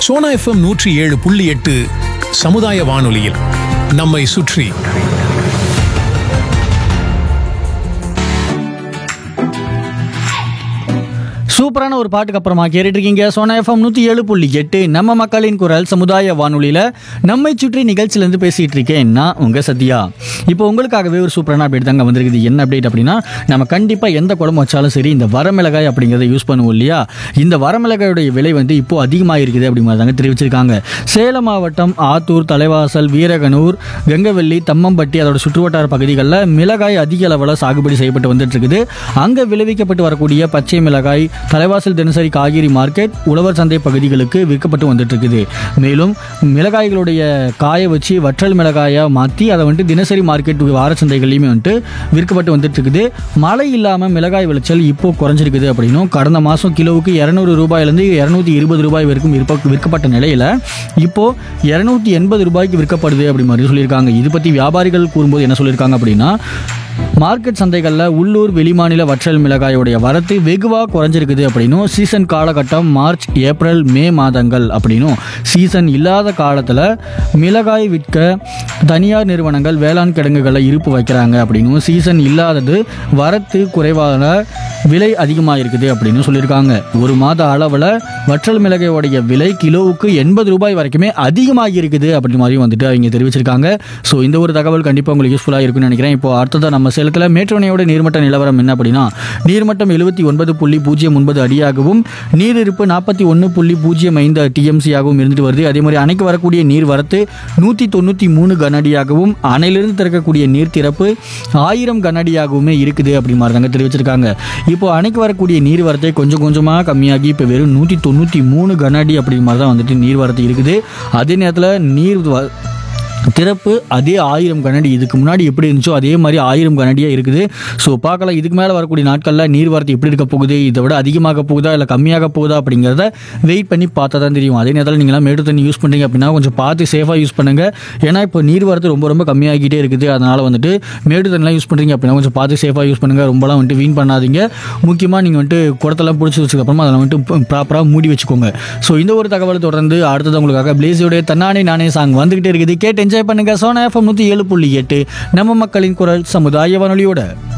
Sona FM நூற்றி ஏழு புள்ளி எட்டு சமுதாய வானொலியில் நம்மை சுற்றி சூப்பரான ஒரு பாட்டுக்கு அப்புறமா கேட்டுட்டு இருக்கீங்க சோனா எஃப்எம் நூற்றி ஏழு புள்ளி எட்டு நம்ம மக்களின் குரல் சமுதாய வானொலியில் நம்மை சுற்றி நிகழ்ச்சியிலேருந்து பேசிகிட்டு இருக்கேன் நான் உங்கள் சத்யா இப்போ உங்களுக்காகவே ஒரு சூப்பரான அப்டேட் தாங்க வந்திருக்குது என்ன அப்டேட் அப்படின்னா நம்ம கண்டிப்பாக எந்த குழம்பு வச்சாலும் சரி இந்த வரமிளகாய் அப்படிங்கிறத யூஸ் பண்ணுவோம் இல்லையா இந்த வரமிளகாயோடைய விலை வந்து இப்போ அதிகமாக இருக்குது அப்படிங்கிறது தாங்க தெரிவிச்சிருக்காங்க சேலம் மாவட்டம் ஆத்தூர் தலைவாசல் வீரகனூர் கங்கவெள்ளி தம்மம்பட்டி அதோட சுற்றுவட்டார பகுதிகளில் மிளகாய் அதிக அளவில் சாகுபடி செய்யப்பட்டு வந்துட்டு இருக்குது அங்கே விளைவிக்கப்பட்டு வரக்கூடிய பச்சை மிளகாய் தலைவாசல் தினசரி காய்கறி மார்க்கெட் உழவர் சந்தை பகுதிகளுக்கு விற்கப்பட்டு வந்துட்டு இருக்குது மேலும் மிளகாய்களுடைய காய வச்சு வற்றல் மிளகாயை மாற்றி அதை வந்துட்டு தினசரி மார்க்கெட் வார சந்தைகள்லையுமே வந்துட்டு விற்கப்பட்டு வந்துட்டு இருக்குது மழை இல்லாமல் மிளகாய் விளைச்சல் இப்போ குறைஞ்சிருக்குது அப்படின்னும் கடந்த மாதம் கிலோவுக்கு இரநூறு ரூபாயிலேருந்து இரநூத்தி இருபது ரூபாய் வரைக்கும் விற்ப விற்கப்பட்ட நிலையில் இப்போ இரநூத்தி எண்பது ரூபாய்க்கு விற்கப்படுது அப்படி மாதிரி சொல்லியிருக்காங்க இது பற்றி வியாபாரிகள் கூறும்போது என்ன சொல்லியிருக்காங்க அப்படின்னா மார்க்கெட் சந்தைகளில் உள்ளூர் வெளிமாநில வற்றல் மிளகாயோடைய வரத்து வெகுவாக குறைஞ்சிருக்குது அப்படின்னும் சீசன் காலகட்டம் மார்ச் ஏப்ரல் மே மாதங்கள் அப்படின்னும் சீசன் இல்லாத காலத்தில் மிளகாய் விற்க தனியார் நிறுவனங்கள் வேளாண் கிடங்குகளை இருப்பு வைக்கிறாங்க அப்படின்னும் சீசன் இல்லாதது வரத்து குறைவான விலை அதிகமாக இருக்குது அப்படின்னு சொல்லியிருக்காங்க ஒரு மாத அளவில் வற்றல் மிளகாயோடைய விலை கிலோவுக்கு எண்பது ரூபாய் வரைக்குமே அதிகமாகி இருக்குது அப்படி மாதிரி வந்துட்டு அவங்க தெரிவிச்சிருக்காங்க ஸோ இந்த ஒரு தகவல் கண்டிப்பாக உங்களுக்கு யூஸ்ஃபுல்லாக இருக்குன்னு நினைக்கிறேன் இப்போ அடுத்ததாக நம்ம சேலத்தில் மேட்டோனையோட நீர்மட்ட நிலவரம் என்ன அப்படின்னா நீர்மட்டம் எழுபத்தி ஒன்பது புள்ளி பூஜ்ஜியம் ஒன்பது அடியாகவும் நீர் இருப்பு நாற்பத்தி ஒன்று புள்ளி பூஜ்ஜியம் ஐந்து டிஎம்சியாகவும் இருந்துட்டு வருது அதே மாதிரி அணைக்கு வரக்கூடிய நீர் வரத்து நூற்றி தொண்ணூற்றி மூணு கனஅடியாகவும் அணையிலிருந்து திறக்கக்கூடிய நீர் திறப்பு ஆயிரம் கனஅடியாகவுமே இருக்குது அப்படி மாதிரி தாங்க தெரிவிச்சிருக்காங்க இப்போ அணைக்கு வரக்கூடிய நீர் வரத்தை கொஞ்சம் கொஞ்சமாக கம்மியாகி இப்போ வெறும் நூற்றி தொண்ணூற்றி மூணு கனஅடி அப்படி மாதிரி தான் வந்துட்டு நீர் வரத்து இருக்குது அதே நேரத்தில் நீர் வ- திறப்பு அதே ஆயிரம் கனடி இதுக்கு முன்னாடி எப்படி இருந்துச்சோ அதே மாதிரி ஆயிரம் கனடியாக இருக்குது ஸோ பார்க்கலாம் இதுக்கு மேலே வரக்கூடிய நாட்களில் நீர்வரத்து எப்படி இருக்க போகுது இதை விட அதிகமாக போகுதா இல்லை கம்மியாக போகுதா அப்படிங்கிறத வெயிட் பண்ணி பார்த்தா தான் தெரியும் அதே நேரத்தில் நீங்களாம் மேட்டு தண்ணி யூஸ் பண்ணுறீங்க அப்படின்னா கொஞ்சம் பார்த்து சேஃபாக யூஸ் பண்ணுங்கள் ஏன்னா இப்போ நீர்வரத்து ரொம்ப ரொம்ப கம்மியாகிட்டே இருக்குது அதனால் வந்துட்டு மேட்டு தண்ணிலாம் யூஸ் பண்ணுறீங்க அப்படின்னா கொஞ்சம் பார்த்து சேஃபாக யூஸ் பண்ணுங்கள் ரொம்பலாம் வந்துட்டு வீண் பண்ணாதீங்க முக்கியமாக நீங்கள் வந்துட்டு குடத்தெல்லாம் பிடிச்சி வச்சதுக்கப்புறமா அதில் வந்துட்டு ப்ராப்பராக மூடி வச்சுக்கோங்க ஸோ இந்த ஒரு தகவலை தொடர்ந்து அடுத்தது உங்களுக்காக பிளேஸோடைய தன்னானே நானே சாங் வந்துகிட்டே இருக்குது கேட்டு என்ஜாய் பண்ணுங்க சோனா எஃப்எம் நூற்றி ஏழு புள்ளி எட்டு நம்ம மக்களின் குரல் சமுதாய வானொலியோட